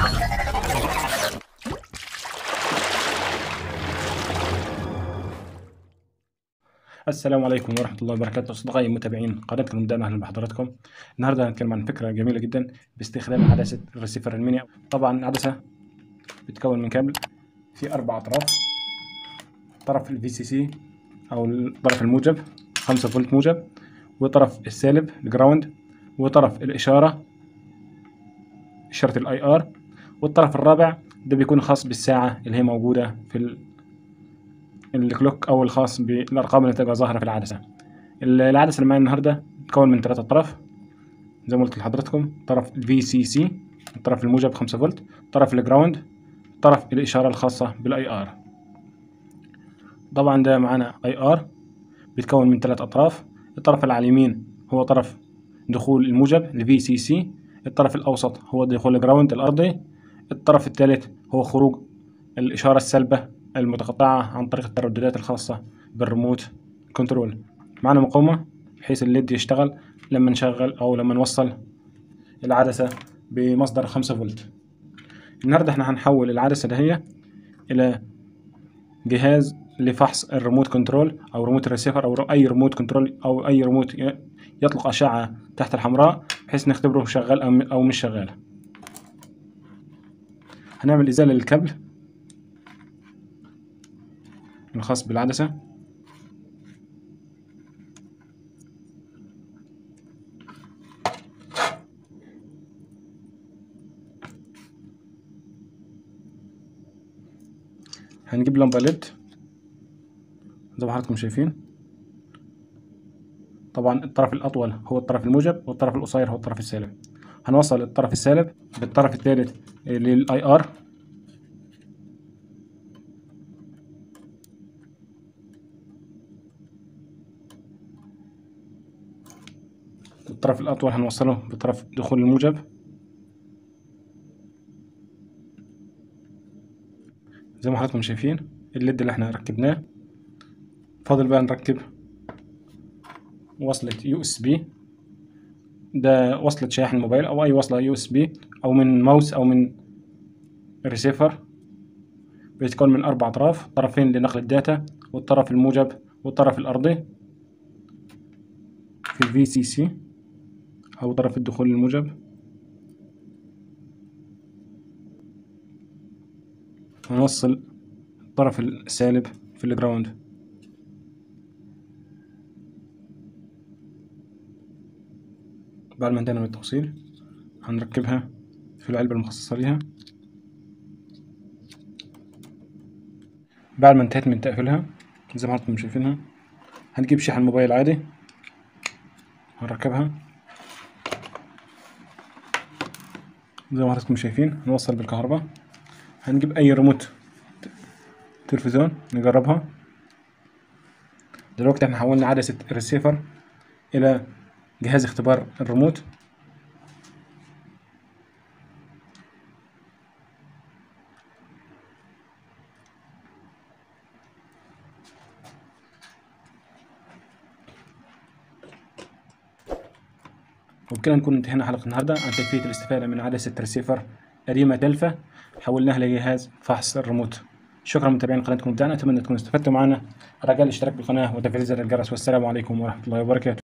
السلام عليكم ورحمة الله وبركاته أصدقائي متابعين قناتكم مبدأنا أهلا بحضراتكم النهاردة هنتكلم عن فكرة جميلة جدا باستخدام عدسة الريسيفر الميني طبعا العدسة بتكون من كابل في أربع أطراف طرف الفي سي سي أو الطرف الموجب 5 فولت موجب وطرف السالب الجراوند وطرف الإشارة إشارة الأي آر والطرف الرابع ده بيكون خاص بالساعة اللي هي موجودة في ال... الكلوك او الخاص بالارقام اللي تبقى ظاهره في العدسه العدسه اللي معايا النهارده بتتكون من ثلاثة اطراف زي ما قلت لحضراتكم طرف الفي سي سي الطرف الموجب 5 فولت طرف الجراوند طرف الاشاره الخاصه بالاي ار طبعا ده معانا اي ار بيتكون من ثلاث اطراف الطرف اللي على اليمين هو طرف دخول الموجب الفي سي سي الطرف الاوسط هو دخول الجراوند الارضي الطرف الثالث هو خروج الاشاره السالبه المتقطعة عن طريق الترددات الخاصة بالريموت كنترول معنا مقاومة بحيث الليد يشتغل لما نشغل أو لما نوصل العدسة بمصدر خمسة فولت النهاردة احنا هنحول العدسة دهية إلى جهاز لفحص الريموت كنترول أو ريموت الريسيفر أو أي ريموت كنترول أو أي ريموت يطلق أشعة تحت الحمراء بحيث نختبره شغال أو مش شغال هنعمل إزالة للكابل الخاص بالعدسة هنجيب لمبة ليد زي ما حضراتكم شايفين طبعا الطرف الأطول هو الطرف الموجب والطرف القصير هو الطرف السالب هنوصل الطرف السالب بالطرف الثالث للاي ار الطرف الأطول هنوصله بطرف دخول الموجب زي ما حضراتكم شايفين الليد اللي احنا ركبناه فاضل بقى نركب وصلة يو اس بي ده وصلة شاحن موبايل أو أي وصلة يو اس بي أو من ماوس أو من ريسيفر بيتكون من أربع أطراف طرفين لنقل الداتا والطرف الموجب والطرف الأرضي في الفي سي سي أو طرف الدخول الموجب ونوصل الطرف السالب في الجراوند بعد ما انتهينا من التوصيل هنركبها في العلبة المخصصة ليها بعد ما انتهيت من تقفيلها زي ما انتم شايفينها هنجيب شاحن موبايل عادي هنركبها زي ما حضراتكم شايفين نوصل بالكهرباء هنجيب اي ريموت تلفزيون نجربها دلوقتي احنا حولنا عدسة الريسيفر الى جهاز اختبار الريموت وبكده نكون انتهينا حلقة النهاردة عن كيفية الاستفادة من عدسة ريسيفر قديمة تلفة حولناها لجهاز فحص الريموت شكرا متابعين قناتكم بتاعنا اتمنى تكونوا استفدتوا معنا رجاء الاشتراك بالقناة وتفعيل زر الجرس والسلام عليكم ورحمة الله وبركاته